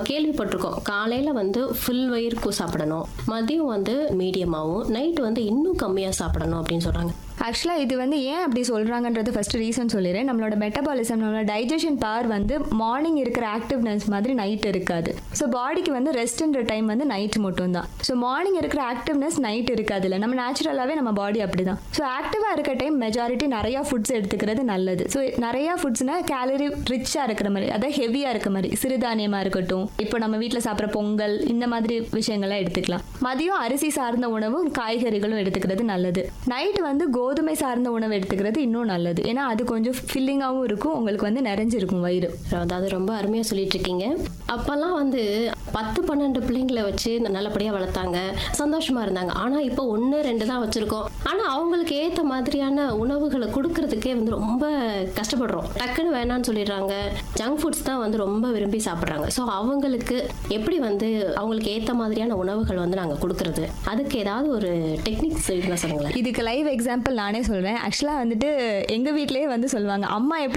கேள்விப்பட்டிருக்கோம் காலையில் வந்து ஃபுல் வயிறுக்கு சாப்பிடணும் மதியம் வந்து மீடியமாகவும் நைட்டு வந்து இன்னும் கம்மியாக சாப்பிடணும் அப்படின்னு சொல்கிறாங்க ஆக்சுவலாக இது வந்து ஏன் அப்படி சொல்கிறாங்கன்றது ஃபர்ஸ்ட் ரீசன் சொல்லிடுறேன் நம்மளோட மெட்டபாலிசம் நம்மளோட டைஜஷன் பவர் வந்து மார்னிங் இருக்கிற ஆக்டிவ்னஸ் மாதிரி நைட் இருக்காது ஸோ பாடிக்கு வந்து ரெஸ்ட்ன்ற டைம் வந்து நைட் மட்டும்தான் ஸோ மார்னிங் இருக்கிற ஆக்டிவ்னஸ் நைட் இருக்காதுல்ல நம்ம நேச்சுரலாகவே நம்ம பாடி அப்படி தான் ஸோ ஆக்டிவாக இருக்க டைம் மெஜாரிட்டி நிறையா ஃபுட்ஸ் எடுத்துக்கிறது நல்லது ஸோ நிறையா ஃபுட்ஸ்னா கேலரி ரிச்சாக இருக்கிற மாதிரி அதாவது ஹெவியாக இருக்க மாதிரி சிறுதானியமாக இருக்கட்டும் இப்போ நம்ம வீட்டில் சாப்பிட்ற பொங்கல் இந்த மாதிரி விஷயங்கள்லாம் எடுத்துக்கலாம் மதியம் அரிசி சார்ந்த உணவும் காய்கறிகளும் எடுத்துக்கிறது நல்லது நைட் வந்து கோதுமை சார்ந்த உணவு எடுத்துக்கிறது இன்னும் நல்லது ஏன்னா அது கொஞ்சம் ஃபில்லிங்காகவும் இருக்கும் உங்களுக்கு வந்து நிறைஞ்சிருக்கும் வயிறு அதாவது ரொம்ப அருமையாக சொல்லிட்டு இருக்கீங்க அப்போல்லாம் வந்து பத்து பன்னெண்டு பிள்ளைங்களை வச்சு நல்லபடியாக வளர்த்தாங்க சந்தோஷமா இருந்தாங்க ஆனால் இப்போ ஒன்று ரெண்டு தான் வச்சுருக்கோம் ஆனால் அவங்களுக்கு ஏற்ற மாதிரியான உணவுகளை கொடுக்கறதுக்கே வந்து ரொம்ப கஷ்டப்படுறோம் டக்குன்னு வேணான்னு சொல்லிடுறாங்க ஜங்க் ஃபுட்ஸ் தான் வந்து ரொம்ப விரும்பி சாப்பிட்றாங்க ஸோ அவங்களுக்கு எப்படி வந்து அவங்களுக்கு ஏற்ற மாதிரியான உணவுகள் வந்து நாங்கள் கொடுக்கறது அதுக்கு ஏதாவது ஒரு டெக்னிக்ஸ் இருந்தால் சொல்லுங்களேன் இதுக்கு லைவ் எக்ஸாம்பிள் நானே சொல்கிறேன் ஆக்சுவலாக வந்துட்டு எங்கள் வீட்டிலேயே வந்து சொல்லுவாங்க அம்மா எப்படி